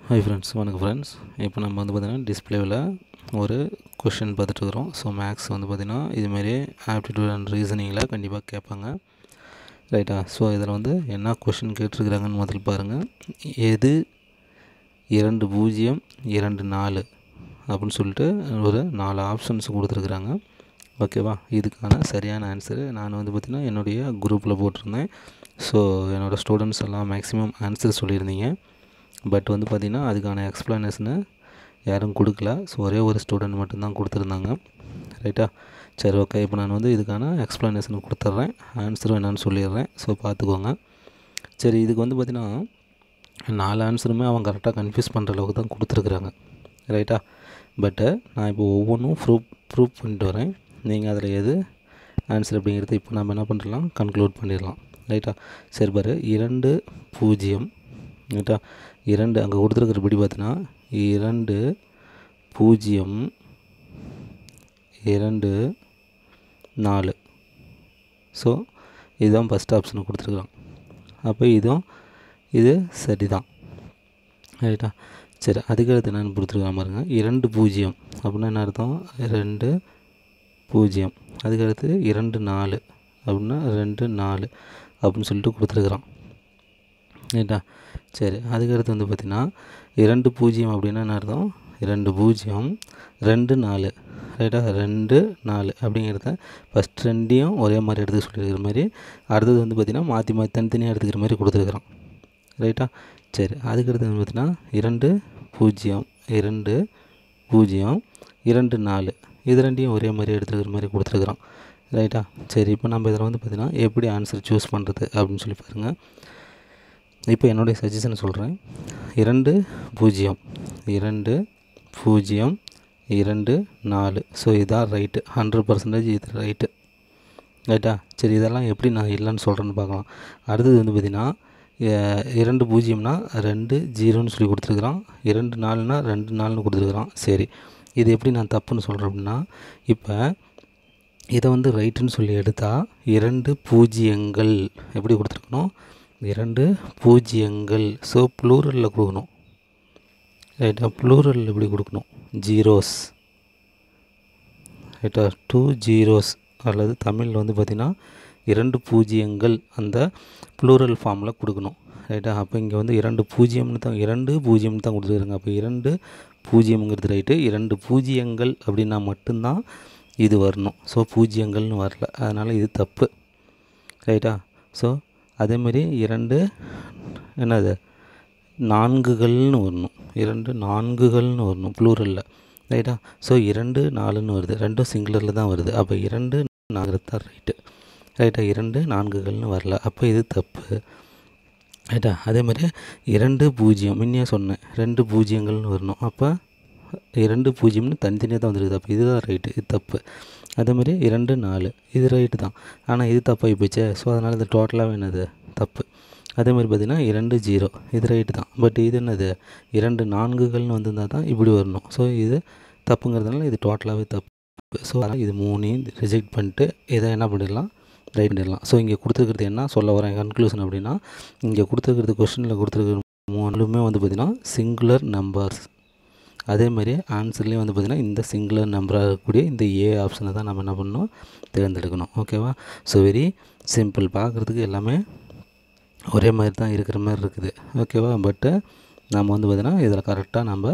hi friends வணக்கம் friends இப்போ நம்ம வந்து பார்த்திங்கன்னா டிஸ்பிளேவில் ஒரு கொஷின் பார்த்துட்ருக்குறோம் ஸோ மேக்ஸ் வந்து பார்த்திங்கன்னா இதுமாரி ஆப்டிடியூட் அண்ட் ரீசனிங்கில் கண்டிப்பாக கேட்பாங்க ரைட்டா ஸோ இதில் வந்து என்ன கொஷின் கேட்டிருக்கிறாங்கன்னு முதல்ல பாருங்கள் எது இரண்டு பூஜ்ஜியம் இரண்டு நாலு அப்படின்னு சொல்லிட்டு ஒரு நாலு ஆப்ஷன்ஸ் கொடுத்துருக்குறாங்க ஓகேவா இதுக்கான சரியான ஆன்சரு நான் வந்து பார்த்திங்கன்னா என்னுடைய குரூப்பில் போட்டிருந்தேன் ஸோ என்னோடய ஸ்டூடெண்ட்ஸ் எல்லாம் மேக்ஸிமம் ஆன்சர் சொல்லியிருந்தீங்க பட் வந்து பார்த்திங்கன்னா அதுக்கான எக்ஸ்ப்ளனேஷனு யாரும் கொடுக்கல ஸோ ஒரே ஒரு ஸ்டூடெண்ட் மட்டும்தான் கொடுத்துருந்தாங்க ரைட்டா சரி ஓகே இப்போ நான் வந்து இதுக்கான எக்ஸ்ப்ளனேஷன் கொடுத்துட்றேன் ஆன்சரும் என்னென்னு சொல்லிடுறேன் ஸோ பார்த்துக்கோங்க சரி இதுக்கு வந்து பார்த்திங்கன்னா நாலு ஆன்சருமே அவன் கரெக்டாக கன்ஃபியூஸ் பண்ணுற அளவுக்கு தான் கொடுத்துருக்குறாங்க ரைட்டா பட்டு நான் இப்போ ஒவ்வொன்றும் ப்ரூஃப் ப்ரூஃப் பண்ணிட்டு வரேன் நீங்கள் அதில் எது ஆன்சர் அப்படிங்கிறது இப்போ நம்ம என்ன பண்ணிடலாம் கன்க்ளூட் பண்ணிடலாம் ரைட்டா சரி பாரு இரண்டு பூஜ்ஜியம் ரைட்டா இரண்டு அங்கே கொடுத்துருக்கிறபடி பார்த்தீங்கன்னா இரண்டு பூஜ்ஜியம் இரண்டு நாலு ஸோ இதுதான் ஃபஸ்ட் ஆப்ஷன் கொடுத்துருக்குறான் அப்போ இதுவும் இது சரிதான் ரைட்டா சரி அதுக்கடுத்து என்னென்னு கொடுத்துருக்கான் பாருங்கள் இரண்டு பூஜ்ஜியம் அப்படின்னா என்ன அர்த்தம் ரெண்டு பூஜ்ஜியம் அதுக்கடுத்து இரண்டு நாலு அப்படின்னா ரெண்டு நாலு அப்படின்னு சொல்லிட்டு கொடுத்துருக்குறான் ரைட்டா சரி அதுக்கடுத்து வந்து பார்த்திங்கன்னா இரண்டு பூஜ்ஜியம் அப்படின்னா என்ன அர்த்தம் ரெண்டு பூஜ்ஜியம் ரெண்டு நாலு ரைட்டா ரெண்டு நாலு அப்படிங்கிறத ஃபஸ்ட் ரெண்டையும் ஒரே மாதிரி எடுத்து சொல்லியிருக்கிற மாதிரி அடுத்தது வந்து பார்த்திங்கன்னா மாற்றி மாற்றி தனித்தனியாக எடுத்துக்கிற மாதிரி கொடுத்துருக்குறான் ரைட்டா சரி அதுக்கடுத்து வந்து பார்த்திங்கன்னா இரண்டு பூஜ்ஜியம் இரண்டு பூஜ்ஜியம் இரண்டு நாலு இது ரெண்டையும் ஒரே மாதிரி எடுத்துக்கிற மாதிரி கொடுத்துருக்குறான் ரைட்டா சரி இப்போ நம்ம இதில் வந்து பார்த்திங்கன்னா எப்படி ஆன்சர் சூஸ் பண்ணுறது அப்படின்னு சொல்லி பாருங்கள் இப்போ என்னுடைய சஜஷன் சொல்கிறேன் இரண்டு பூஜ்ஜியம் இரண்டு பூஜ்ஜியம் இரண்டு நாலு ஸோ இதான் ரைட்டு ஹண்ட்ரட் பர்சன்டேஜ் இது ரைட்டு ரைட்டா சரி இதெல்லாம் எப்படி நான் இல்லைன்னு சொல்கிறேன்னு பார்க்கலாம் அடுத்தது வந்து பார்த்திங்கன்னா இரண்டு பூஜ்ஜியம்னா ரெண்டு ஜீரோன்னு சொல்லி கொடுத்துருக்குறான் இரண்டு நாலுனா ரெண்டு நாலுன்னு கொடுத்துருக்குறான் சரி இது எப்படி நான் தப்புன்னு சொல்கிறேன் அப்படின்னா இப்போ இதை வந்து ரைட்டுன்னு சொல்லி எடுத்தால் இரண்டு பூஜ்ஜியங்கள் எப்படி கொடுத்துருக்கணும் இரண்டு பூஜ்ஜியங்கள் ஸோ ப்ளூரலில் கொடுக்கணும் ரைட்டா ப்ளூரலில் எப்படி கொடுக்கணும் ஜீரோஸ் ரைட்டா டூ ஜீரோஸ் அல்லது தமிழில் வந்து பார்த்திங்கன்னா இரண்டு பூஜ்ஜியங்கள் அந்த ப்ளூரல் ஃபார்மில் கொடுக்கணும் ரைட்டா அப்போ இங்கே வந்து இரண்டு பூஜ்ஜியம்னு தான் இரண்டு பூஜ்ஜியம்னு தான் கொடுத்துருக்காங்க அப்போ இரண்டு பூஜ்ஜியம்ங்கிறது ரைட்டு இரண்டு பூஜ்ஜியங்கள் அப்படின்னா மட்டும்தான் இது வரணும் ஸோ பூஜ்ஜியங்கள்னு வரல அதனால் இது தப்பு ரைட்டா ஸோ அதேமாரி இரண்டு என்னது நான்குகள்னு வரணும் இரண்டு நான்குகள்னு வரணும் ப்ளூரலில் ரைட்டா ஸோ இரண்டு நாலுன்னு வருது ரெண்டும் சிங்குலரில் தான் வருது அப்போ இரண்டு நான்கு தான் ரைட்டு ரைட்டா இரண்டு நான்குகள்னு வரல அப்போ இது தப்பு ரைட்டா அதேமாதிரி இரண்டு பூஜ்ஜியம் முன்னே சொன்னேன் ரெண்டு பூஜ்ஜியங்கள்னு வரணும் அப்போ இரண்டு பூஜ்ஜியம்னு தனித்தனியாக தான் வந்துருக்குது அப்போ இதுதான் ரைட்டு இது தப்பு அதேமாதிரி இரண்டு நாலு இது ரைட்டு தான் ஆனால் இது தப்பாகி போச்சே ஸோ அதனால் இது டோட்டலாக என்னது தப்பு அதேமாதிரி பார்த்திங்கன்னா இரண்டு ஜீரோ இது ரைட்டு தான் பட் இது என்னது இரண்டு நான்குகள்னு வந்திருந்தால் தான் இப்படி வரணும் ஸோ இது தப்புங்கிறதுனால இது டோட்டலாகவே தப்பு ஸோ அதனால் இது மூணையும் ரிஜெக்ட் பண்ணிட்டு இதை என்ன பண்ணிடலாம் ரைட் பண்ணிடலாம் ஸோ இங்கே கொடுத்துருக்கிறது என்ன சொல்ல வரேன் கன்க்ளூஷன் அப்படின்னா இங்கே கொடுத்துருக்கிறது கொஷினில் கொடுத்துருக்கிற மூணுமே வந்து பார்த்திங்கன்னா சிங்குலர் நம்பர்ஸ் அதேமாதிரி ஆன்சர்லேயும் வந்து பார்த்திங்கன்னா இந்த சிங்குலர் நம்பராக இருக்கக்கூடிய இந்த ஏ ஆப்ஷனை தான் நம்ம என்ன பண்ணணும் தேர்ந்தெடுக்கணும் ஓகேவா ஸோ வெரி சிம்பிள் பார்க்குறதுக்கு எல்லாமே ஒரே மாதிரி தான் இருக்கிற மாதிரி இருக்குது ஓகேவா பட்டு நம்ம வந்து பார்த்திங்கன்னா இதில் கரெக்டாக நம்ம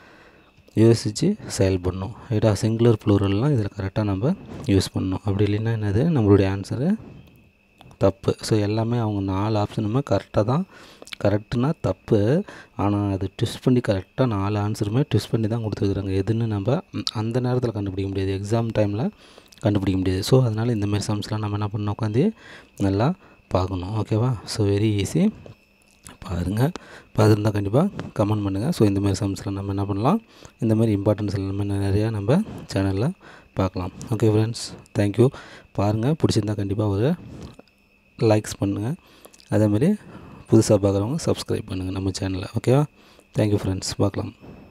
யோசித்து செயல்படணும் ரைட்டா சிங்குலர் ப்ளூரல்லாம் இதில் கரெக்டாக நம்ம யூஸ் பண்ணணும் அப்படி இல்லைன்னா என்னது நம்மளுடைய ஆன்சரு தப்பு ஸோ எல்லாமே அவங்க நாலு ஆப்ஷனுமே கரெக்டாக தான் கரெக்டுனா தப்பு ஆனால் அது ட்விஸ்ட் பண்ணி கரெக்டாக நாலு ஆன்சருமே ட்விஸ்ட் பண்ணி தான் கொடுத்துருக்குறாங்க எதுன்னு நம்ம அந்த நேரத்தில் கண்டுபிடிக்க முடியாது எக்ஸாம் டைமில் கண்டுபிடிக்க முடியாது ஸோ அதனால் இந்தமாரி சம்ஸ்லாம் நம்ம என்ன பண்ணணும் உட்காந்து நல்லா பார்க்கணும் ஓகேவா ஸோ வெரி ஈஸி பாருங்கள் பார்த்துருந்தால் கண்டிப்பாக கமெண்ட் பண்ணுங்கள் ஸோ இந்தமாரி சம்ஸில் நம்ம என்ன பண்ணலாம் இந்தமாரி இம்பார்ட்டன்ஸ் எல்லாமே நிறையா நம்ம சேனலில் பார்க்கலாம் ஓகே ஃப்ரெண்ட்ஸ் தேங்க்யூ பாருங்கள் பிடிச்சிருந்தா கண்டிப்பாக ஒரு லைக்ஸ் பண்ணுங்கள் அதேமாரி புதுசாக பார்க்குறவங்க சப்ஸ்கிரைப் பண்ணுங்கள் நம்ம சேனலை ஓகேவா தேங்க்யூ ஃப்ரெண்ட்ஸ் பார்க்கலாம்